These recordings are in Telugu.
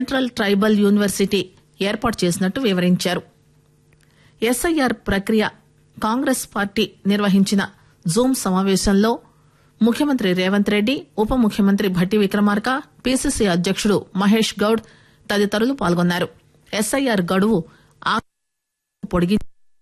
సెంట్రల్ ట్రైబల్ యూనివర్సిటీ ఏర్పాటు చేసినట్టు వివరించారు ఎస్ఐఆర్ ప్రక్రియ కాంగ్రెస్ పార్టీ నిర్వహించిన జూమ్ సమావేశంలో ముఖ్యమంత్రి రేవంత్ రెడ్డి ఉప ముఖ్యమంత్రి భట్టి విక్రమార్క పీసీసీ అధ్యకుడు మహేష్ గౌడ్ తదితరులు పాల్గొన్నారు ఎస్ఐఆర్ గడువు ఆఖరు పొడిగి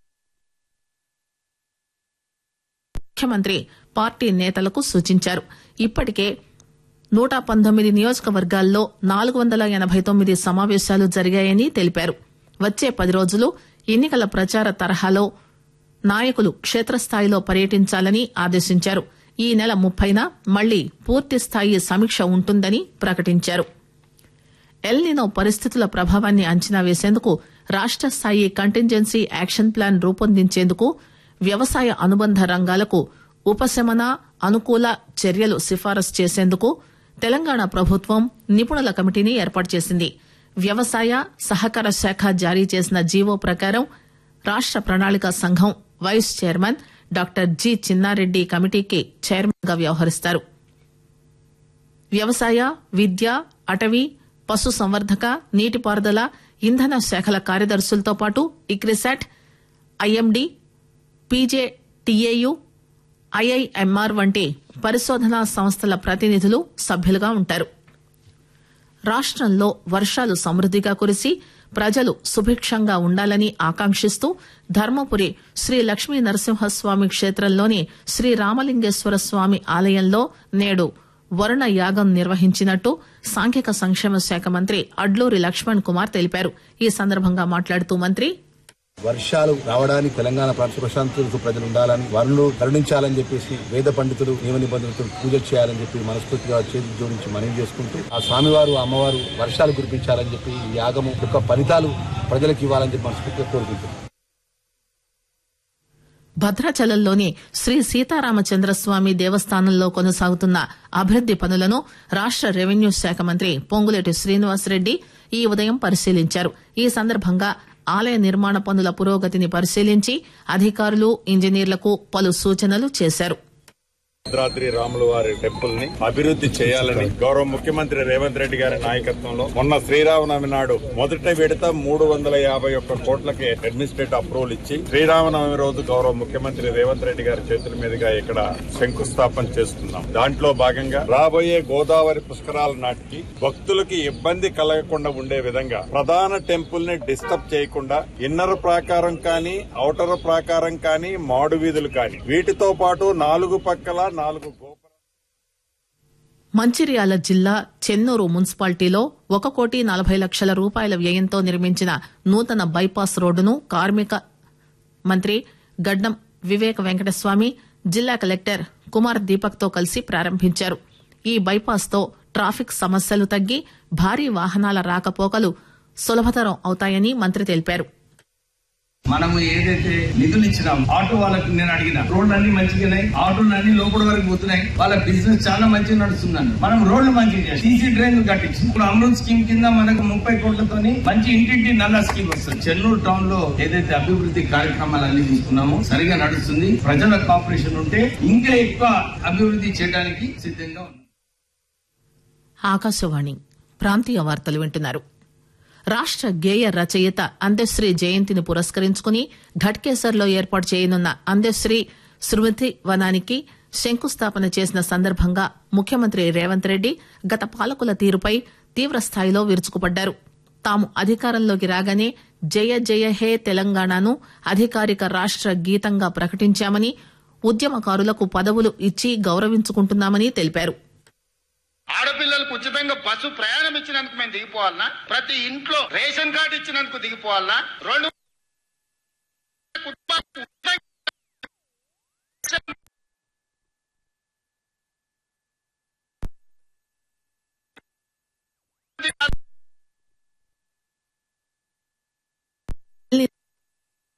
ముఖ్యమంత్రి పార్టీ నేతలకు సూచించారు ఇప్పటికే నూట పంతొమ్మిది నియోజకవర్గాల్లో నాలుగు వందల ఎనబై తొమ్మిది సమావేశాలు జరిగాయని తెలిపారు వచ్చే పది రోజులు ఎన్నికల ప్రచార తరహాలో నాయకులు క్షేత్రస్థాయిలో పర్యటించాలని ఆదేశించారు ఈ నెల ముప్పైన మళ్లీ పూర్తిస్థాయి సమీక్ష ఉంటుందని ప్రకటించారు ఎల్నినో పరిస్థితుల ప్రభావాన్ని అంచనా వేసేందుకు రాష్ట స్థాయి కంటింజెన్సీ యాక్షన్ ప్లాన్ రూపొందించేందుకు వ్యవసాయ అనుబంధ రంగాలకు ఉపశమన అనుకూల చర్యలు సిఫారసు చేసేందుకు తెలంగాణ ప్రభుత్వం నిపుణుల కమిటీని ఏర్పాటు చేసింది వ్యవసాయ సహకార శాఖ జారీ చేసిన జీవో ప్రకారం రాష్ట ప్రణాళిక సంఘం vice chairman doctor G Chinna Reddy కమిటీకి చైర్మన్ గా వ్యవహరిస్తారు వ్యవసాయ విద్య అటవీ పశు సంవర్ధక నీటిపారుదల ఇంధన శాఖల కార్యదర్శులతో పాటు ఇక్రిసాట్ ఐఎండీ పీజేటీఏయు ఐఐఎంఆర్ వంటి పరిశోధనా సంస్థల ప్రతినిధులు సభ్యులుగా ఉంటారు రాష్టంలో వర్షాలు సమృద్దిగా కురిసి ప్రజలు సుభిక్షంగా ఉండాలని ఆకాంక్షిస్తూ ధర్మపురి శ్రీ లక్ష్మీ నరసింహస్వామి క్షేత్రంలోని శ్రీ రామలింగేశ్వర స్వామి ఆలయంలో నేడు వరుణ యాగం నిర్వహించినట్టు సాంఘిక సంక్షేమ శాఖ మంత్రి అడ్లూరి లక్ష్మణ్ కుమార్ తెలిపారు ఈ సందర్భంగా మాట్లాడుతూ మంత్రి వర్షాలు రావడానికి తెలంగాణ ప్రాంత ప్రశాంతతతో ప్రజలు ఉండాలని వరుణులు కరుణించాలని చెప్పేసి వేద పండితులు నియమ నిబంధనలతో పూజ చేయాలని చెప్పి మనస్ఫూర్తిగా చేతి జోడించి మనవి చేసుకుంటూ ఆ స్వామివారు ఆ అమ్మవారు వర్షాలు కురిపించాలని చెప్పి ఈ యాగము యొక్క ఫలితాలు ప్రజలకు ఇవ్వాలని చెప్పి మనస్ఫూర్తిగా కోరుకుంటున్నాం భద్రాచలంలోని శ్రీ సీతారామచంద్రస్వామి దేవస్థానంలో కొనసాగుతున్న అభివృద్ది పనులను రాష్ట రెవెన్యూ శాఖ మంత్రి పొంగులేటి శ్రీనివాసరెడ్డి ఈ ఉదయం పరిశీలించారు ఈ సందర్భంగా ఆలయ నిర్మాణ పనుల పురోగతిని పరిశీలించి అధికారులు ఇంజనీర్లకు పలు సూచనలు చేశారు భద్రాద్రి రాముల వారి టెంపుల్ ని అభివృద్ధి చేయాలని గౌరవ ముఖ్యమంత్రి రేవంత్ రెడ్డి గారి నాయకత్వంలో మొన్న శ్రీరామనవమి నాడు మొదటి విడత మూడు వందల యాభై ఒక్క కోట్లకి అడ్మినిస్ట్రేటివ్ అప్రూవల్ ఇచ్చి శ్రీరామనవమి రోజు గౌరవ ముఖ్యమంత్రి రేవంత్ రెడ్డి గారి చేతుల మీదుగా ఇక్కడ శంకుస్థాపన చేస్తున్నాం దాంట్లో భాగంగా రాబోయే గోదావరి పుష్కరాల నాటికి భక్తులకి ఇబ్బంది కలగకుండా ఉండే విధంగా ప్రధాన టెంపుల్ ని డిస్టర్బ్ చేయకుండా ఇన్నర్ ప్రాకారం కానీ ఔటర్ ప్రాకారం కానీ మాడు వీధులు కానీ వీటితో పాటు నాలుగు పక్కల నాలుగు గోపురాలు మంచిర్యాల జిల్లా చెన్నూరు మున్సిపాలిటీలో ఒక కోటి నలభై లక్షల రూపాయల వ్యయంతో నిర్మించిన నూతన బైపాస్ రోడ్డును కార్మిక మంత్రి గడ్డం వివేక్ వెంకటస్వామి జిల్లా కలెక్టర్ కుమార్ దీపక్ తో కలిసి ప్రారంభించారు ఈ బైపాస్ తో ట్రాఫిక్ సమస్యలు తగ్గి భారీ వాహనాల రాకపోకలు సులభతరం అవుతాయని మంత్రి తెలిపారు మనము ఏదైతే నిధులు ఇచ్చినాం ఆటో వాళ్ళకి నేను అడిగిన రోడ్లు అన్ని మంచిగానే ఆటోలు అన్ని లోపల వరకు పోతున్నాయి వాళ్ళ బిజినెస్ చాలా మంచిగా నడుస్తుందండి మనం రోడ్లు మంచిగా చేయాలి సీసీ డ్రైన్ కట్టించి ఇప్పుడు అమృత్ స్కీమ్ కింద మనకు ముప్పై కోట్లతోని మంచి ఇంటింటి నల్ల స్కీమ్ వస్తుంది చెన్నూరు టౌన్ లో ఏదైతే అభివృద్ధి కార్యక్రమాలు అన్ని తీసుకున్నామో సరిగా నడుస్తుంది ప్రజల కాపరేషన్ ఉంటే ఇంకా ఎక్కువ అభివృద్ధి చేయడానికి సిద్ధంగా ఉంది ఆకాశవాణి ప్రాంతీయ వార్తలు వింటున్నారు రాష్ట గేయ రచయిత అందశ్రీ జయంతిని పురస్కరించుకుని ఘట్కేసర్లో ఏర్పాటు చేయనున్న అందశ్రీ స్మృతి వనానికి శంకుస్థాపన చేసిన సందర్భంగా ముఖ్యమంత్రి రేవంత్ రెడ్డి గత పాలకుల తీరుపై తీవ్రస్థాయిలో విరుచుకుపడ్డారు తాము అధికారంలోకి రాగానే జయ జయ హే తెలంగాణను అధికారిక రాష్ట గీతంగా ప్రకటించామని ఉద్యమకారులకు పదవులు ఇచ్చి గౌరవించుకుంటున్నామని తెలిపారు ఆడపిల్లలకు ఉచితంగా బస్సు ప్రయాణం ఇచ్చినందుకు మేము దిగిపోవాలనా ప్రతి ఇంట్లో రేషన్ కార్డు ఇచ్చినందుకు దిగిపోవాలనా రెండు